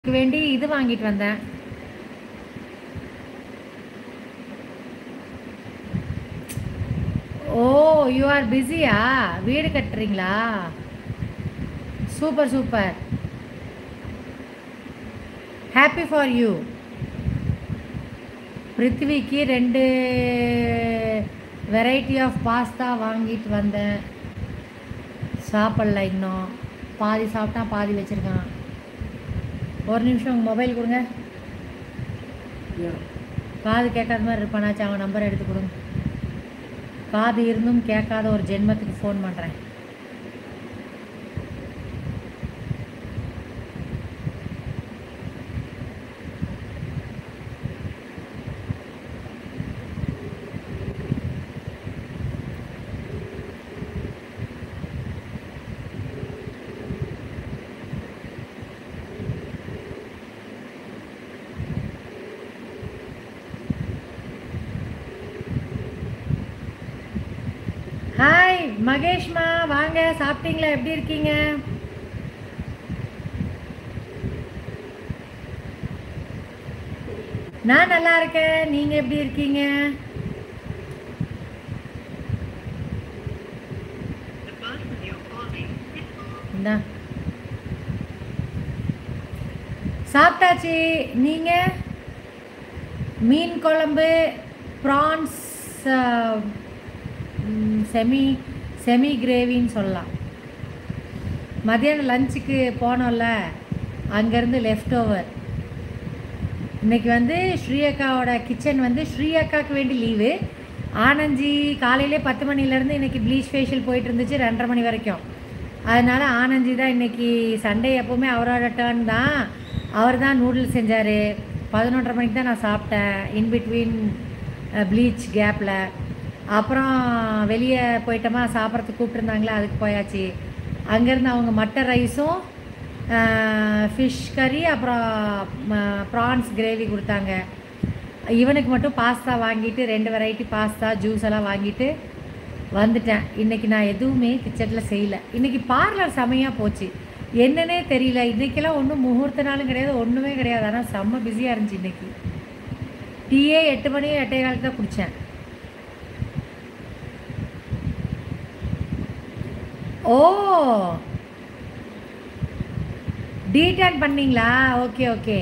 இதுக்கு வேண்டி இது வாங்கிட்டு வந்தேன் ஓ யூ ஆர் பிஸியா வீடு கட்டுறீங்களா super super happy for you பிருத்திவிக்கு ரெண்டு வெரைட்டி ஆஃப் பாஸ்தா வாங்கிட்டு வந்தேன் சாப்பிடல இன்னும் பாதி சாப்பிட்டா பாதி வச்சுருக்கான் ஒரு நிமிஷம் உங்கள் மொபைல் கொடுங்க காது கேட்காத மாதிரி இருப்பானாச்சும் அவன் நம்பர் எடுத்து கொடுங்க காது இருந்தும் கேட்காத ஒரு ஜென்மத்துக்கு ஃபோன் பண்ணுறேன் ஹாய் மகேஷ்மா வாங்க சாப்பிட்டீங்களா எப்படி இருக்கீங்க நான் நல்லா இருக்கேன் நீங்க எப்படி இருக்கீங்க இந்தா சாப்பிட்டாச்சு நீங்க மீன் குழம்பு ப்ரான்ஸ் செமி செமி கிரேவின்னு சொல்லலாம் மதியானம் லஞ்சுக்கு போனோம்ல அங்கேருந்து லெஃப்ட் ஓவர் இன்னைக்கு வந்து ஸ்ரீயக்காவோட கிச்சன் வந்து ஸ்ரீயக்காக்கு வேண்டி லீவு ஆனந்தி காலையிலே பத்து மணிலேருந்து இன்னைக்கு ப்ளீச் ஃபேஷியல் போயிட்டு இருந்துச்சு ரெண்டரை மணி வரைக்கும் அதனால் ஆனந்தி தான் இன்னைக்கு சண்டே எப்போவுமே அவரோட டேர்ன் தான் அவர் தான் நூடுல்ஸ் செஞ்சார் பதினொன்றரை மணிக்கு தான் நான் சாப்பிட்டேன் இன் பிட்வீன் ப்ளீச் கேப்பில் அப்புறம் வெளியே போயிட்டோமா சாப்பிட்றதுக்கு கூப்பிட்டுருந்தாங்களே அதுக்கு போயாச்சு அங்கேருந்து அவங்க மட்டர் ரைஸும் ஃபிஷ் கறி அப்புறம் ப்ரான்ஸ் கிரேவி கொடுத்தாங்க இவனுக்கு மட்டும் பாஸ்தா வாங்கிட்டு ரெண்டு வெரைட்டி பாஸ்தா ஜூஸ் எல்லாம் வாங்கிட்டு வந்துட்டேன் இன்றைக்கி நான் எதுவுமே கிச்சனில் செய்யலை இன்றைக்கி பார்லர் செமையாக போச்சு என்னன்னே தெரியல இன்றைக்கெல்லாம் ஒன்றும் முகூர்த்த நாளும் கிடையாது ஒன்றுமே கிடையாது ஆனால் செம்ம பிஸியாக இருந்துச்சு இன்றைக்கி டீயே எட்டு மணி எட்டே காலுக்கு தான் குடித்தேன் ஓ டீடான் பண்ணீங்களா ஓகே ஓகே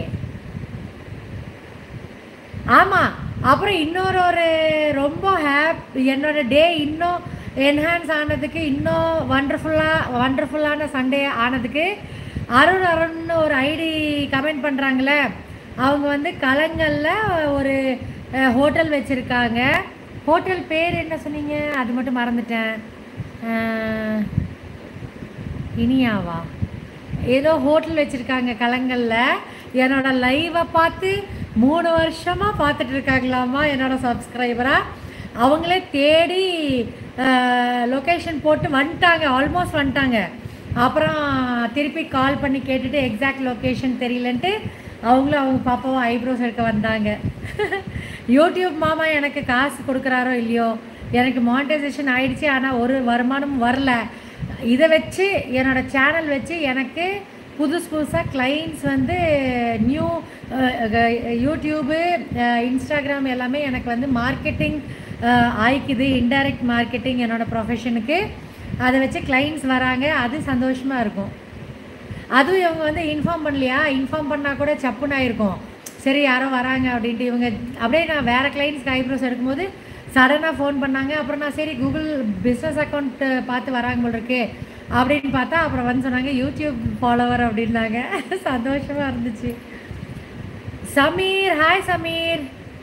ஆமாம் அப்புறம் இன்னொரு ஒரு ரொம்ப ஹேப் என்னோட டே இன்னும் என்ஹான்ஸ் ஆனதுக்கு இன்னும் வண்டர்ஃபுல்லாக வண்டர்ஃபுல்லான சண்டே ஆனதுக்கு அருண் அருண்னு ஒரு ஐடி கமெண்ட் பண்ணுறாங்களே அவங்க வந்து கலங்கல்ல ஒரு ஹோட்டல் வச்சுருக்காங்க ஹோட்டல் பேர் என்ன சொன்னீங்க அது மட்டும் மறந்துட்டேன் அஹ், இனியாவா ஏதோ ஹோட்டல் வச்சுருக்காங்க கலங்கல்ல என்னோட லைவை பார்த்து மூணு வருஷமாக பார்த்துட்டு இருக்காங்களாமா என்னோட சப்ஸ்கிரைபராக அவங்களே தேடி லொக்கேஷன் போட்டு வந்துட்டாங்க ஆல்மோஸ்ட் வந்துட்டாங்க அப்புறம் திருப்பி கால் பண்ணி கேட்டுட்டு எக்ஸாக்ட் லொக்கேஷன் தெரியலன்ட்டு அவங்களும் அவங்க பாப்பாவும் ஐப்ரோஸ் எடுக்க வந்தாங்க யூடியூப் மாமா எனக்கு காசு கொடுக்குறாரோ இல்லையோ எனக்கு மானிட்டைசேஷன் ஆயிடுச்சு ஆனால் ஒரு வருமானமும் வரல இதை வச்சு என்னோட சேனல் வச்சு எனக்கு புதுசு புதுசாக கிளைண்ட்ஸ் வந்து நியூ யூடியூபு இன்ஸ்டாகிராம் எல்லாமே எனக்கு வந்து மார்க்கெட்டிங் ஆயிக்குது இன்டைரக்ட் மார்க்கெட்டிங் என்னோட ப்ரொஃபஷனுக்கு அதை வச்சு கிளைண்ட்ஸ் வராங்க அது சந்தோஷமாக இருக்கும் அதுவும் இவங்க வந்து இன்ஃபார்ம் பண்ணலையா இன்ஃபார்ம் பண்ணால் கூட சப்புன்னு ஆயிருக்கும் சரி யாரோ வராங்க அப்படின்ட்டு இவங்க அப்படியே நான் வேறு கிளைண்ட்ஸ்க்கு ஐப்ரோஸ் எடுக்கும்போது சடனாக ஃபோன் பண்ணாங்க அப்புறம் நான் சரி கூகுள் பிஸ்னஸ் அக்கௌண்ட் பார்த்து வராங்க போல் இருக்கு அப்படின்னு பார்த்தா அப்புறம் வந்து சொன்னாங்க யூடியூப் ஃபாலோவர் அப்படின்னாங்க சந்தோஷமாக இருந்துச்சு சமீர் ஹாய் சமீர்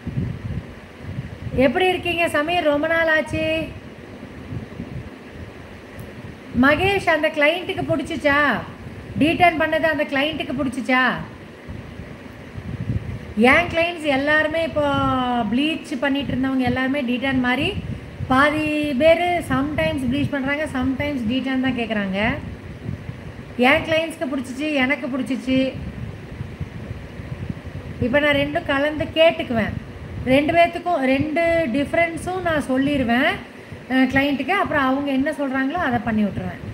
எப்படி இருக்கீங்க சமீர் ரொம்ப நாள் ஆச்சு மகேஷ் அந்த கிளைண்ட்டுக்கு பிடிச்சிச்சா டீட்டர்ன் பண்ணது அந்த கிளைண்ட்டுக்கு பிடிச்சிச்சா என் கிளைண்ட்ஸ் எல்லாருமே இப்போ ப்ளீச் பண்ணிட்டு இருந்தவங்க எல்லாருமே டீட்டான் மாதிரி பாதி பேர் சம்டைம்ஸ் ப்ளீச் பண்ணுறாங்க சம்டைம்ஸ் டீட்டான் தான் கேட்குறாங்க என் கிளைண்ட்ஸ்க்கு பிடிச்சிச்சு எனக்கு பிடிச்சிச்சு இப்போ நான் ரெண்டும் கலந்து கேட்டுக்குவேன் ரெண்டு பேர்த்துக்கும் ரெண்டு டிஃப்ரென்ஸும் நான் சொல்லிடுவேன் கிளைண்ட்டுக்கு அப்புறம் அவங்க என்ன சொல்கிறாங்களோ அதை பண்ணி விட்ருவேன்